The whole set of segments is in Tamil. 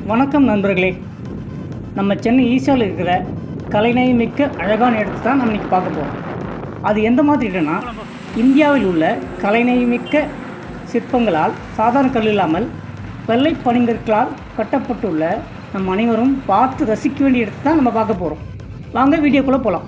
வணக்கம் நண்பர்களே நம்ம சென்னை ஈசியாவில் இருக்கிற கலைநயம் மிக்க அழகான இடத்தை தான் நம்ம இன்றைக்கி பார்க்க போகிறோம் அது எந்த மாதிரி இடம்னா இந்தியாவில் உள்ள கலைநயம் மிக்க சிற்பங்களால் சாதாரண கல் இல்லாமல் வெள்ளை பனிங்கற்களால் கட்டப்பட்டுள்ள நம் அனைவரும் பார்த்து ரசிக்க வேண்டிய இடத்தை தான் நம்ம பார்க்க போகிறோம் வாங்க வீடியோக்குள்ளே போகலாம்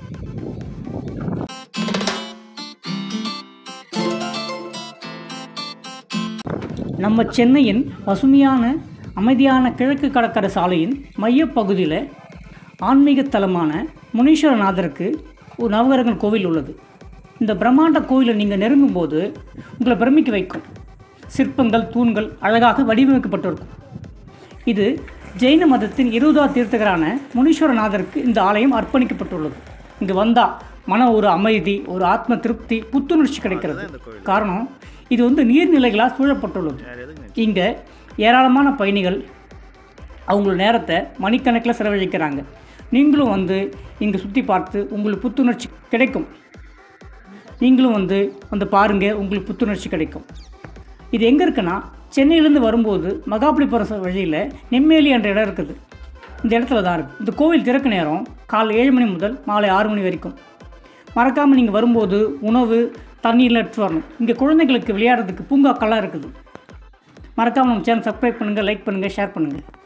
நம்ம சென்னையின் பசுமையான அமைதியான கிழக்கு கடற்கரை சாலையின் மையப்பகுதியில் ஆன்மீக தலமான முனீஸ்வரநாதருக்கு ஒரு நவகிரகன் கோவில் உள்ளது இந்த பிரம்மாண்ட கோவிலை நீங்கள் நெருங்கும் போது உங்களை பிரமிக்க வைக்கும் சிற்பங்கள் தூண்கள் அழகாக வடிவமைக்கப்பட்டிருக்கும் இது ஜெயின மதத்தின் இருபதாவது தீர்த்தகரான முனீஸ்வரநாதருக்கு இந்த ஆலயம் அர்ப்பணிக்கப்பட்டுள்ளது இங்கு வந்தால் மன ஒரு அமைதி ஒரு ஆத்ம திருப்தி புத்துணர்ச்சி கிடைக்கிறது காரணம் இது வந்து நீர்நிலைகளால் சூழப்பட்டுள்ளது இங்கே ஏராளமான பயணிகள் அவங்களோட நேரத்தை மணிக்கணக்கில் செலவழிக்கிறாங்க நீங்களும் வந்து இங்கே சுற்றி பார்த்து உங்களுக்கு புத்துணர்ச்சி கிடைக்கும் நீங்களும் வந்து வந்து பாருங்கள் உங்களுக்கு புத்துணர்ச்சி கிடைக்கும் இது எங்கே இருக்குன்னா சென்னையிலேருந்து வரும்போது மகாபலிபுரம் வழியில் நெம்மேலி என்ற இடம் இருக்குது இந்த இடத்துல தான் இருக்குது இந்த கோவில் திறக்க நேரம் காலை ஏழு மணி முதல் மாலை ஆறு மணி வரைக்கும் மறக்காமல் நீங்கள் வரும்போது உணவு தண்ணீரில் எடுத்து வரணும் இங்கே குழந்தைகளுக்கு விளையாடுறதுக்கு பூங்காக்கள்லாம் இருக்குது மறக்காமல் நம்ம சேனல் சப்ஸ்கிரைப் பண்ணுங்கள் லைக் பண்ணுங்கள் ஷேர் பண்ணுங்கள்